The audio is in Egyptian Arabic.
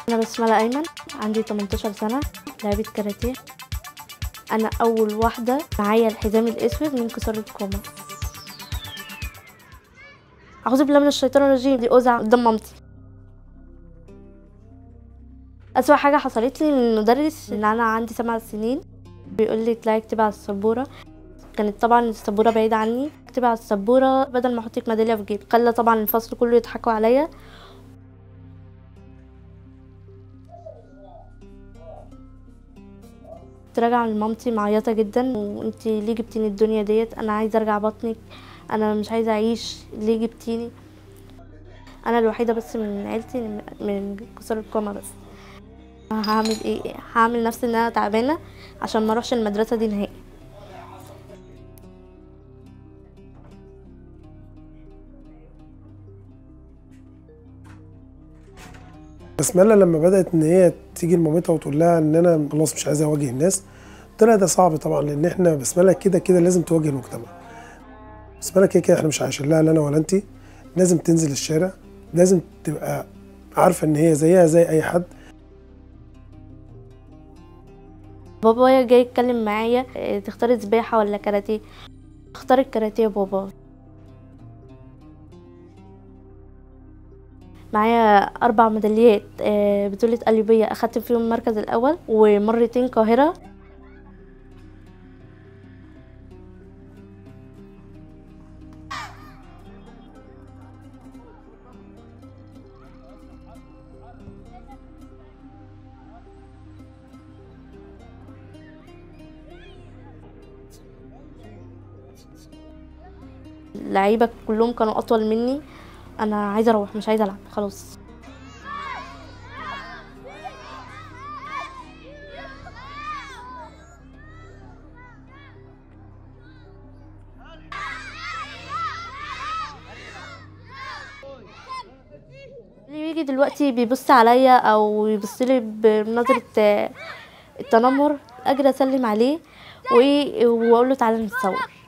انا بسمله ايمن عندي 18 سنه لعبه كاراتيه انا اول واحده معايا الحزام الاسود من كسر الكوما اعوذ بالله من الشيطان الرجيم دي اوزع قدام مامتي اسوأ حاجه حصلت لي من المدرس ان انا عندي سبع سنين بيقول لي اطلعي اكتبي على السبوره كانت طبعا السبوره بعيده عني اكتبي على السبوره بدل ما احطك ميداليه في جيبي خلى طبعا الفصل كله يضحكوا عليا كنت راجعه لمامتي معيطه جدا وانتي ليه جبتيني الدنيا ديت انا عايزه ارجع بطنك انا مش عايزه اعيش ليه جبتيني انا الوحيده بس من عيلتي من كسر الكوما بس هعمل ايه هعمل نفسي ان انا تعبانه عشان ما اروحش المدرسه دي نهائي بسملة لما بدأت إن هي تيجي لمامتها وتقول لها إن أنا خلاص مش عايزة أواجه الناس قلت لها ده صعب طبعا لأن إحنا بسملة كده كده لازم تواجه المجتمع بسملة كده كده إحنا مش عايشين لها لا أنا ولا أنتي لازم تنزل الشارع لازم تبقى عارفة إن هي زيها زي أي حد بابايا جاي يتكلم معايا إيه، تختاري سباحه ولا كاراتيه اختار الكاراتيه يا بابا معايا اربع ميداليات آه، بطوله قليوبيه اخدت فيهم المركز الاول ومرتين قاهره اللعيبه كلهم كانوا اطول مني انا عايزه اروح مش عايزه العب خلاص اللي بيجي دلوقتي بيبص عليا او يبص لي بنظره آه، التنمر اجري اسلم عليه و- واقول له تعالى نتصور